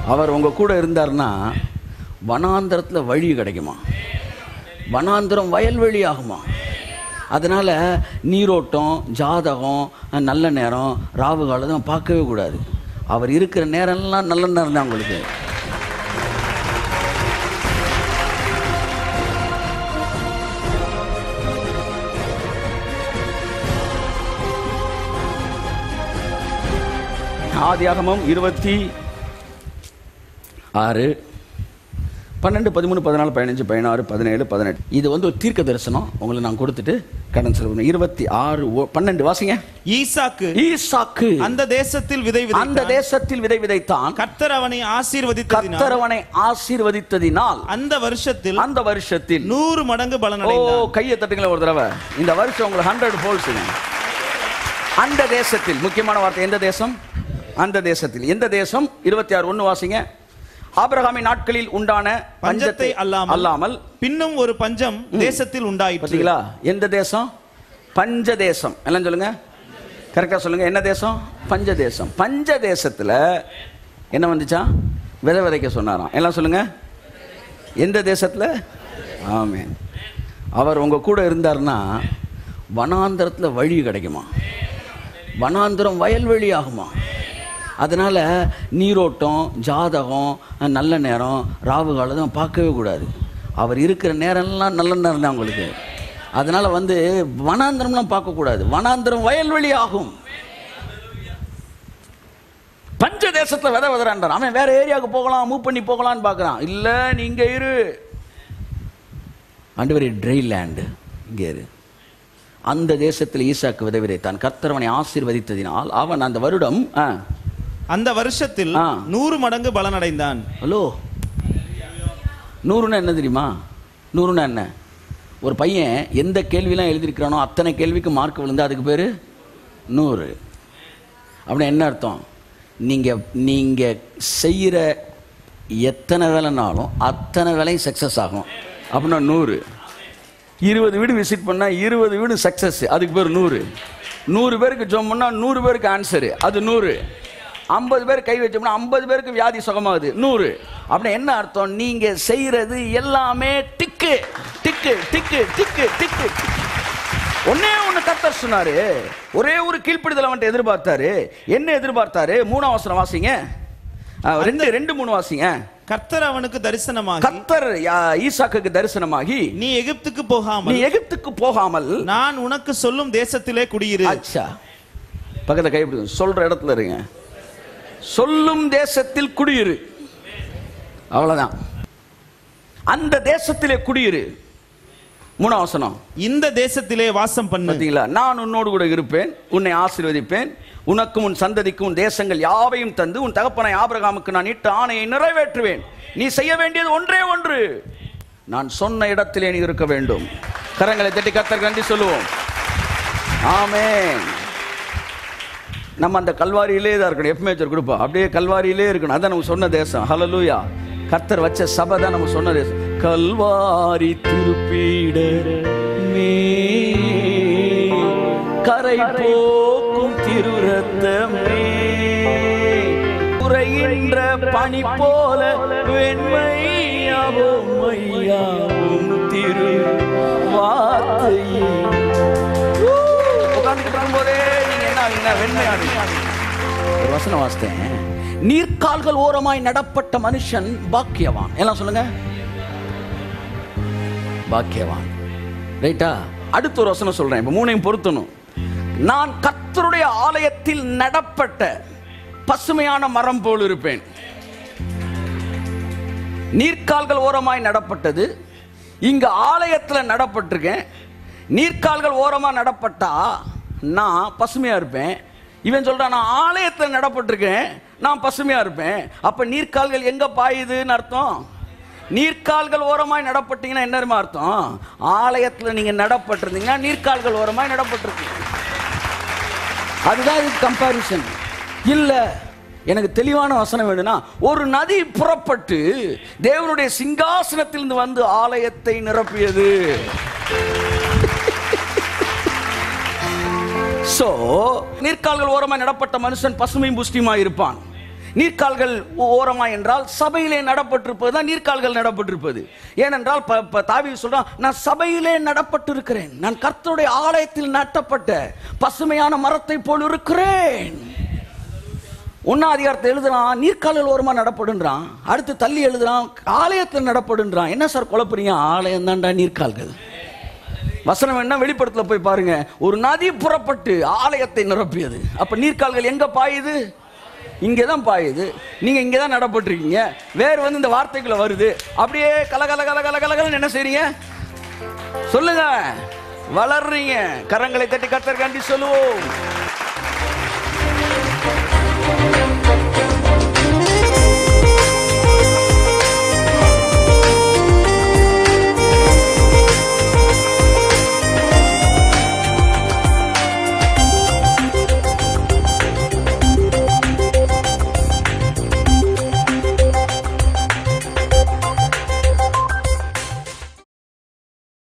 அவர் உங்க கூட இருந்தார்னா வனாந்தரத்தில் வழி கிடைக்குமா வனாந்தரம் வயல்வெளி ஆகுமா அதனால நீரோட்டம் ஜாதகம் நல்ல நேரம் ராவு காலம் பார்க்கவே கூடாது அவர் இருக்கிற நேரம்லாம் நல்ல நேரம் தான் உங்களுக்கு ஆதியாகமம் இருபத்தி ஆறு பன்னெண்டு பதிமூணு பதினாலு பதினஞ்சு பதினாறு பதினேழு பதினெட்டு இது வந்து ஒரு தீர்க்க தரிசனம் உங்களை நான் கொடுத்துட்டு கடன் செலவு இருபத்தி ஆறு ஓ- பன்னெண்டு வாசிங்க ஈசாக்கு ஈசாக்கு அந்த தேசத்தில் விதை அந்த விதைத்தான். தேசத்தில் விதை விதைத்தான் கர்த்தர் அவனை ஆசீர்வதித்ததினால் கத்தரவனை ஆசீர்வதித்ததினால் அந்த வருஷத்தில் அந்த வருஷத்தில் நூறு மடங்கு பலன் ஓ அடைந்தான் கையை தட்டுங்களேன் ஒரு தடவை இந்த வருஷம் உங்களுக்கு ஹண்ட்ரட் போல்ஸுங்க அந்த தேசத்தில் முக்கியமான வார்த்தை எந்த தேசம் அந்த தேசத்தில் எந்த தேசம் இருபத்தி ஆறு ஒன்று வாசிங்க ஆபிரகாமின் நாட்களில் உண்டான பஞ்சத்தை அல்லாமல் அல்லாமல் பின்னும் ஒரு பஞ்சம் தேசத்தில் உண்டாயிற்று பார்த்தீங்களா எந்த தேசம் பஞ்ச தேசம் எல்லாம் சொல்லுங்க கரெக்டாக சொல்லுங்க என்ன தேசம் பஞ்ச தேசம் பஞ்ச தேசத்தில் என்ன வந்துச்சா விதை விதைக்க சொன்னாராம் எல்லாம் சொல்லுங்க எந்த தேசத்தில் ஆமென் அவர் உங்க கூட இருந்தார்னா வனாந்தரத்தில் வழி கிடைக்குமா வனாந்தரம் வயல்வெளி ஆகுமா அதனால நீரோட்டம் ஜாதகம் நல்ல நேரம் ராவு காலம் பார்க்கவே கூடாது அவர் இருக்கிற நேரம்லாம் நல்ல நேரம் தான் உங்களுக்கு அதனால வந்து வனாந்தரம்லாம் பார்க்கக்கூடாது வனாந்தரம் வயல்வெளி ஆகும் பஞ்ச தேசத்துல விதை விதறான்றான் அவன் வேற ஏரியாவுக்கு போகலாம் மூவ் பண்ணி போகலான்னு பார்க்கறான் இல்ல நீங்க இரு ஆண்டவரே ட்ரை லேண்டு இங்கே இரு அந்த தேசத்தில் ஈசாக்கு விதை விதைத்தான் கர்த்தரவனை ஆசீர்வதித்ததினால் அவன் அந்த வருடம் ஆ, அந்த வருஷத்தில் ஆ. நூறு மடங்கு பலன் அடைந்தான் ஹலோ நூறுனா என்ன தெரியுமா நூறுனா என்ன ஒரு பையன் எந்த கேள்விலாம் எழுதியிருக்கிறானோ அத்தனை கேள்விக்கு மார்க் விழுந்தா அதுக்கு பேர் நூறு அப்படின்னா என்ன அர்த்தம் நீங்கள் நீங்கள் செய்கிற எத்தனை வேலைனாலும் அத்தனை வேலையும் சக்ஸஸ் ஆகும் அப்படின்னா நூறு இருபது வீடு விசிட் பண்ணால் இருபது வீடு சக்ஸஸ் அதுக்கு பேர் நூறு நூறு பேருக்கு ஜோம் பண்ணால் நூறு பேருக்கு ஆன்சரு அது நூறு ஐம்பது பேர் கை வச்சோம்னா ஐம்பது பேருக்கு வியாதி சுகமாகுது நூறு அப்படின்னா என்ன அர்த்தம் நீங்கள் செய்கிறது எல்லாமே டிக்கு டிக்கு டிக்கு டிக்கு டிக்கு ஒன்னே ஒன்று கத்தர் சொன்னாரு ஒரே ஒரு கீழ்ப்பிடுதல் அவன்கிட்ட எதிர்பார்த்தாரு என்ன எதிர்பார்த்தாரு மூணாம் வசனம் வாசிங்க ஆ, ரெண்டு ரெண்டு மூணு வாசிங்க கர்த்தர் அவனுக்கு தரிசனமாக கத்தர் யா- ஈசாக்குக்கு தரிசனமாகி நீ எகிப்துக்கு நீ போகாமல் எகிப்துக்கு போகாமல் நான் உனக்கு சொல்லும் தேசத்திலே குடியிரு அச்சா பக்கத்தை கைப்பிடி சொல்ற இடத்துல இருங்க சொல்லும் தேசத்தில் குடியிரு அவ்வளவுதான் அந்த தேசத்திலே குடியிரு மூணாம் வசனம் இந்த தேசத்திலே வாசம் பண்ணு பார்த்தீங்களா நான் உன்னோடு கூட இருப்பேன் உன்னை ஆசீர்வதிப்பேன் உனக்கும் உன் சந்ததிக்கும் உன் தேசங்கள் யாவையும் தந்து உன் தகப்பனை ஆபிரகாமுக்கு நான் இட்ட ஆணையை நிறைவேற்றுவேன் நீ செய்ய வேண்டியது ஒன்றே ஒன்று நான் சொன்ன இடத்திலே நீ இருக்க வேண்டும் கரங்களை தட்டி கத்தர் நன்றி சொல்லுவோம் ஆமென் நம்ம அந்த கல்வாரியிலே தான் இருக்கணும் எஃப்மேச்சர் கொடுப்போம் அப்படியே கல்வாரியிலே இருக்கணும் அதான் நம்ம சொன்ன தேசம் ஹலலூயா கர்த்தர் வச்ச சபை தான் நம்ம சொன்ன தேசம் கல்வாரி திருப்பீடமே கரை போக்கும் திருரத்தமே உரைகின்ற பனி போல வெண்மையாவும் மையாவும் திரு வார்த்தையே உட்கார்ந்துட்டு இருக்கும்போதே நீங்க என்ன ஆகுங்க வெண்மையானீங்க ஒரு வசனம் வாசித்தேன் நீர்க்கால்கள் ஓரமாய் நடப்பட்ட மனுஷன் பாக்கியவான் எல்லாம் சொல்லுங்க பாக்கியவான் ரைட்டா அடுத்த ஒரு வசனம் சொல்றேன் இப்ப மூணையும் பொருத்தணும் நான் கர்த்தருடைய ஆலயத்தில் நடப்பட்ட பசுமையான மரம் போல் இருப்பேன் நீர்க்கால்கள் ஓரமாய் நடப்பட்டது இங்க ஆலயத்தில் நடப்பட்டிருக்கேன் நீர்க்கால்கள் ஓரமா நடப்பட்டா நான் பசுமையா இருப்பேன் இவன் சொல்றான் நான் ஆலயத்தில் நடப்பட்டிருக்கேன் நான் பசுமையா இருப்பேன் அப்ப நீர்க்கால்கள் எங்க பாயுதுன்னு அர்த்தம் நீர்க்கால்கள் ஓரமாய் நடப்பட்டீங்கன்னா என்ன தெரியுமா அர்த்தம் ஆலயத்தில் நீங்க நடப்பட்டிருந்தீங்கன்னா நீர்க்கால்கள் ஓரமாய் நடப்பட்டிருக்கீங்க அதுதான் இது கம்பாரிசன் இல்ல எனக்கு தெளிவான வசனம் வேணும்னா ஒரு நதி புறப்பட்டு தேவனுடைய சிங்காசனத்திலிருந்து வந்து ஆலயத்தை நிரப்பியது சோ நீர்க்கால்கள் ஓரமாய் நடப்பட்ட மனுஷன் பசுமையும் புஷ்டியுமாய் இருப்பான் நீர்க்கால்கள் ஓரமா என்றால் சபையிலே நடப்பட்டிருப்பது தான் நீர்க்கால்கள் நடப்பட்டிருப்பது ஏனென்றால் ப- ப- தாவீது சொல்றான் நான் சபையிலே நடப்பட்டிருக்கிறேன் நான் கர்த்தருடைய ஆலயத்தில் நட்டப்பட்ட பசுமையான மரத்தை போல் இருக்கிறேன் ஒன்னா அதிகாரத்தை எழுதுறான் நீர்க்கால்கள் ஓரமா நடப்படுன்றான் அடுத்து தள்ளி எழுதுறான் ஆலயத்தில் நடப்படுன்றான் என்ன சார் குழப்பறீங்க ஆலயம் தான்டா நீர்க்கால்கள் வசனம் என்ன வெளிப்படத்துல போய் பாருங்க ஒரு நதி புறப்பட்டு ஆலயத்தை நிரப்பியது அப்ப நீர்க்கால்கள் எங்க பாயுது இங்கே தான் பாயுது நீங்க இங்கே தான் நடப்பட்டிருக்கீங்க வேறு வந்து இந்த வார்த்தைக்குள்ள வருது அப்படியே கல கல கல கல கலகலன்னு என்ன செய்றீங்க சொல்லுங்க வளர்றீங்க கரங்களை தட்டி கத்தர் கண்டி சொல்லுவோம்